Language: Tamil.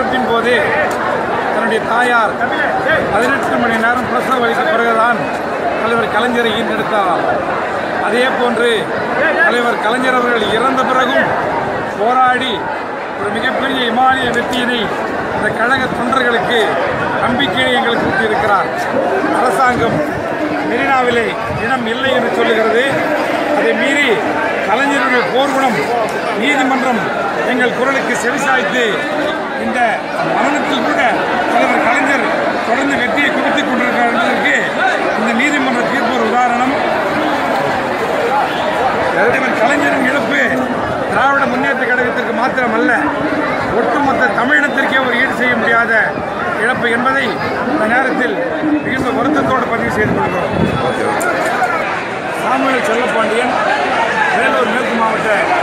இறப்பின் போது தன்னுடைய தாயார் பதினெட்டு மணி நேரம் பிரசவ வலித்த பிறகுதான் தலைவர் கலைஞரை ஈன்றெடுத்தார் அதே போன்று தலைவர் கலைஞர் அவர்கள் இறந்த பிறகும் போராடி ஒரு மிகப்பெரிய இமாலய வெற்றியினை இந்த கழக தொண்டர்களுக்கு நம்பிக்கையை எங்களுக்கு ஊட்டியிருக்கிறார் அரசாங்கம் மெரினாவிலே இடம் இல்லை என்று சொல்லுகிறது அதை மீறி கலைஞருடைய போர்க்குணம் நீதிமன்றம் எங்கள் குரலுக்கு செவிசாய்த்து இந்த மரணத்தில் கூட தலைவர் கலைஞர் தொடர்ந்து வெற்றியை குவித்துக் கொண்டிருக்கிறார் என்பதற்கு இந்த நீதிமன்ற தீர்ப்பு ஒரு உதாரணம் தலைவர் கலைஞரின் இழப்பு திராவிட முன்னேற்ற கழகத்திற்கு மாத்திரமல்ல ஒட்டுமொத்த தமிழினத்திற்கே ஒரு ஈடு செய்ய முடியாத இழப்பு என்பதை இந்த நேரத்தில் மிகுந்த வருத்தத்தோடு பதிவு செய்து கொள்கிறோம் சாமுவேல் செல்லப்பாண்டியன் வேலூர் மேற்கு மாவட்ட